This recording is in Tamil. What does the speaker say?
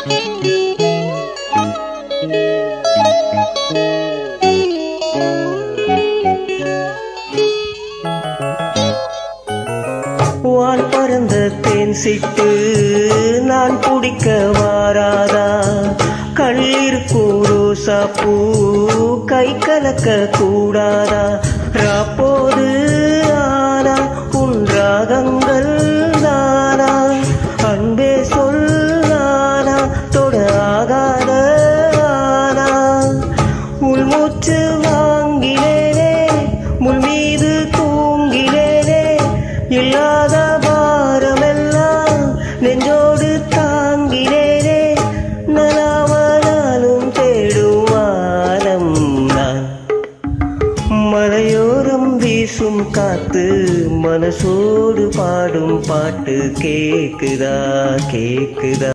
வான் பறந்த தேன் சிட்டு நான் குடிக்க வாராதா கள்ளிருக்கும் ரோசா பூ கை கலக்க கூடாதா ராப்போது ஆனா உன் ராகங்கள் தானா அன்பே சொல்லானா தொட ஆகாத ஆனா உள்மூச்சு வாங்கினேனே முள் மீது தூங்கினேனே இல்லாத பாரமெல்லாம் நெஞ்சோடு தாங்கினேனே நலாவனாலும் தேடும் வானம் நான் மலையோரம் வீசும் காத்து மனசோடு பாடும் பாட்டு கேக்குதா கேக்குதா